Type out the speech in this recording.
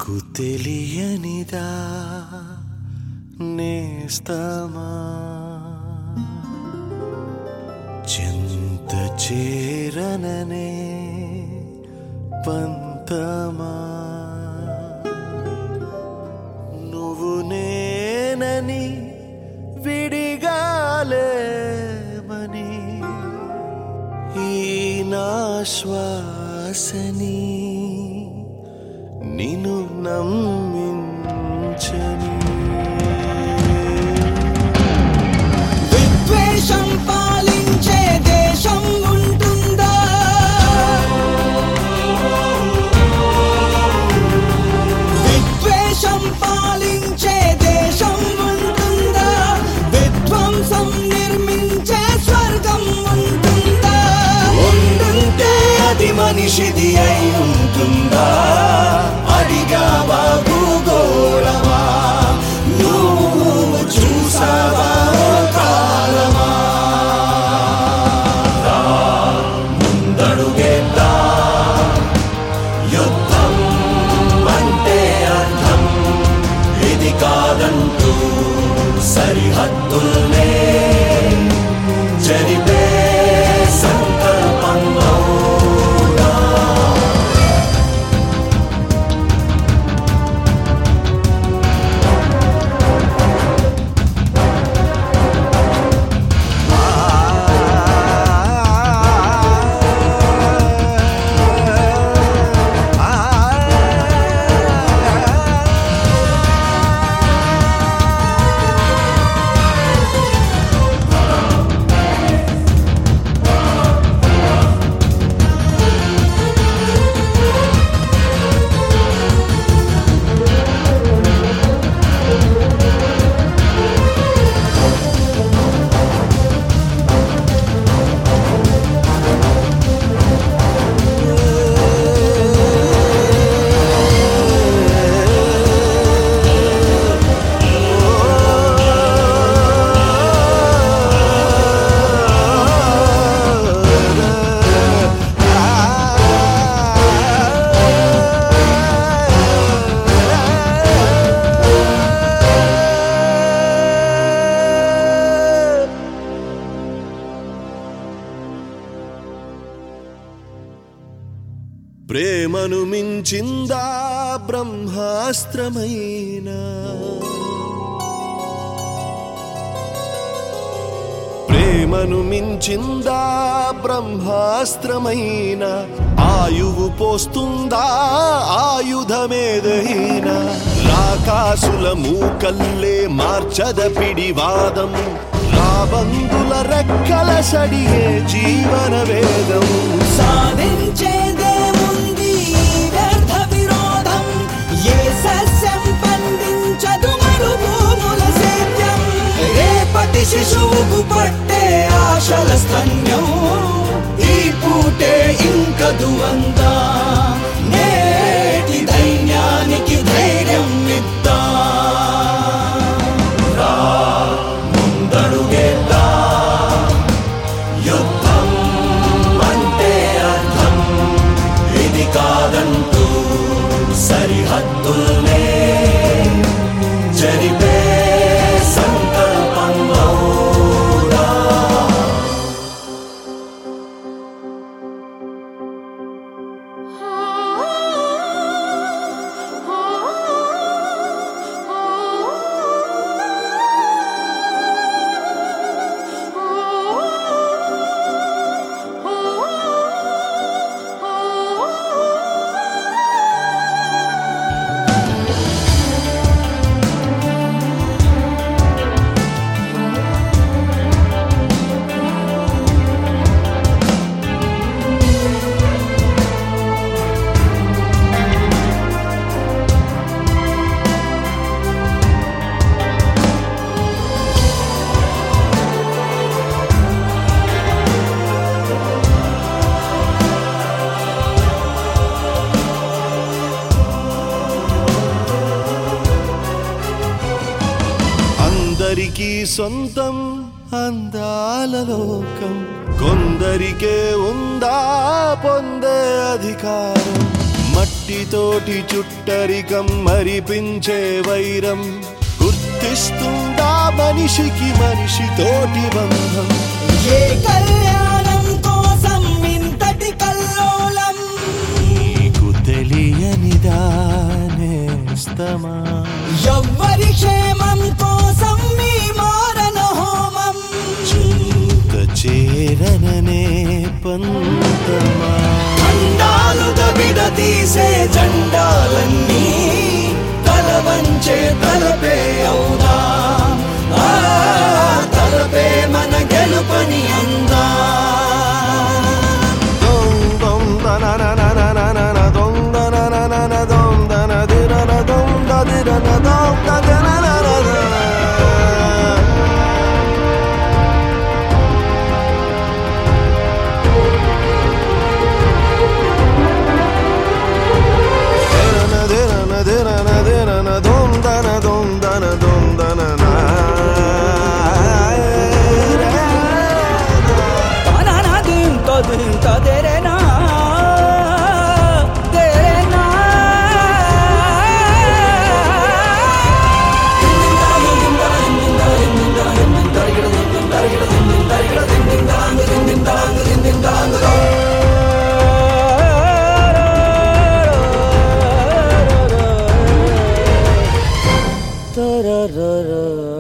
నీకు తెలియనిదా నేస్తమా చింత చేరననే పంతమా నువ్వు నేనని విడిగాలేమని ఈ నా శ్వాసని నిన్ను నమ్మించని విద్వేషం పాలించే దేశం ఉంటుందా విద్వేషం పాలించే దేశం ఉంటుందా విధ్వంసం నిర్మించే స్వర్గం ఉంటుందా ఉండుంటే అది మనిషిది అయి ఉంటుందా అడిగావా భూగోళమా నువ్వు చూసావా ఓ కాలమా ముందడుగేద్దా యుద్ధం అంటే అర్థం ఇది కాదంటూ సరిహద్దుల్నే జరిపే సంకల్పంలో ప్రేమను మించిందా బ్రహ్మాస్త్రమైన ప్రేమను మించిందా బ్రహ్మాస్త్రమైన ఆయువు పోస్తుందా ఆయుధమేదైనా రాకాసుల మూకల్లే మార్చద పిడివాదం రాబందుల రెక్కల సడిగే జీవన వేదం సాధించేదేముంది ఈ వ్యర్థ విరోధం ఏ సస్యం పండించదు మరుభూముల సేద్యం రేపటి శిశువుకు పట్టే ఆశల స్తన్యం ఈ పూటే ఇంకదు అందా నేటి దైన్యానికి ధైర్యం ఇద్దా రా ముందడుగేద్దా యుద్ధం అంటే అర్థం ఇది కాదంటూ సరిహద్దుల్నే జరిపే సంకల్పంలో అందరికీ సొంతం అందాల లోకం కొందరికే ఉందా పొందే అధికారం మట్టితోటి చుట్టరికం మరిపించే వైరం గుర్తిస్తుందా మనిషికి మనిషితోటి బంధం ఏ కళ్యాణం కోసం ఇంతటి కల్లోలం నీకు తెలియనిదానేస్తమా ఎవ్వరి క్షేమం కోసం మీ మారణ హోమం చింత చేరననే పంతమా అండాలుగా విడదీసే జెండాలన్నీ తల వంచే తలపే అవుదా ఆ, తలపే మన గెలుపని అందా దొం దొం దననననననన దొం దనననన దొం దనదిరన దొం దదిరన దొం దదనననన. దిరన దిరన దిరన దిరన దొం దన దొం దన దొం దనన. తనన దింతో దింతో దెరెనా దెరెనా Da da da da